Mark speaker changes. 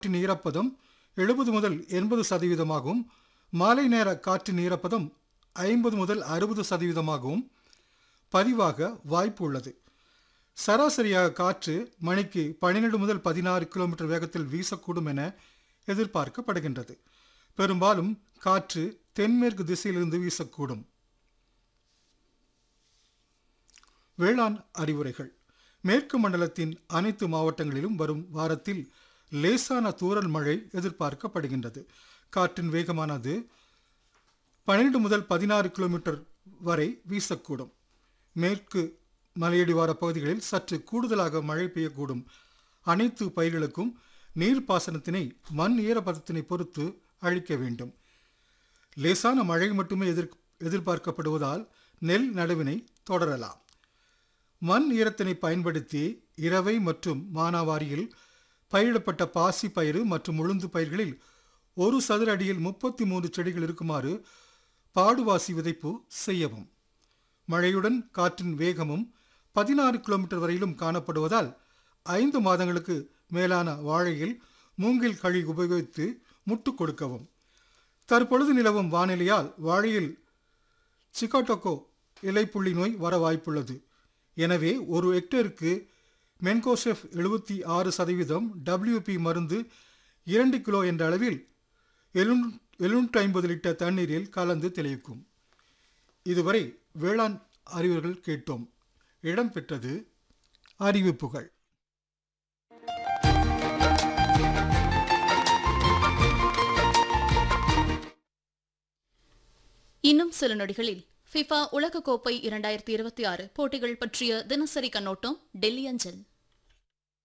Speaker 1: காற்றின் ஈரப்பதம் எழுபது முதல் எண்பது சதவீதமாகவும் மாலை நேர காற்றின் ஈரப்பதம் ஐம்பது முதல் அறுபது சதவீதமாகவும் பதிவாக வாய்ப்பு உள்ளது சராசரியாக காற்று மணிக்கு பன்னிரண்டு முதல் பதினாறு கிலோமீட்டர் வேகத்தில் வீசக்கூடும் என எதிர்பார்க்கப்படுகின்றது பெரும்பாலும் காற்று தென்மேற்கு திசையிலிருந்து வீசக்கூடும் வேளாண் அறிவுரைகள் மேற்கு மண்டலத்தின் அனைத்து மாவட்டங்களிலும் வரும் வாரத்தில் லேசான தூறல் மழை எதிர்பார்க்கப்படுகின்றது காற்றின் வேகமானது பன்னிரண்டு முதல் பதினாறு கிலோமீட்டர் வரை வீசக்கூடும் மேற்கு மலையடிவார பகுதிகளில் சற்று கூடுதலாக மழை பெய்யக்கூடும் அனைத்து பயிர்களுக்கும் நீர்ப்பாசனத்தினை மண் ஈரப்பதத்தினை பொறுத்து அளிக்க வேண்டும் லேசான மழை மட்டுமே எதிர் எதிர்பார்க்கப்படுவதால் நெல் நடவினை தொடரலாம் மண் ஈரத்தினை பயன்படுத்தி இரவை மற்றும் மானாவாரியில் பயிரிடப்பட்ட பாசி பயிறு மற்றும் உளுந்து பயிர்களில் ஒரு சதுர அடியில் முப்பத்தி மூன்று செடிகள் இருக்குமாறு பாடுவாசி விதைப்பு செய்யவும் மழையுடன் காற்றின் வேகமும் பதினாறு கிலோமீட்டர் வரையிலும் காணப்படுவதால் ஐந்து மாதங்களுக்கு மேலான வாழையில் மூங்கில் கழி உபயோகித்து முட்டு கொடுக்கவும் தற்பொழுது நிலவும் வானிலையால் வாழையில் சிகாட்டோகோ இலைப்புள்ளி நோய் வர வாய்ப்புள்ளது எனவே ஒரு ஹெக்டேருக்கு மென்கோசெஃப் எழுபத்தி ஆறு சதவீதம் டபிள்யூபி மருந்து இரண்டு கிலோ என்ற அளவில் எழுநூ எழுநூற்றி ஐம்பது லிட்டர் தண்ணீரில் கலந்து தெளிவிக்கும் இதுவரை வேளாண் அறிவுகள் கேட்டோம் இடம்பெற்றது அறிவிப்புகள்
Speaker 2: இன்னும் சில நொடிகளில் ஃபிஃபா உலகக்கோப்பை இரண்டாயிரத்தி இருபத்தி ஆறு போட்டிகள் பற்றிய தினசரி கண்ணோட்டம் டெல்லி அஞ்சல்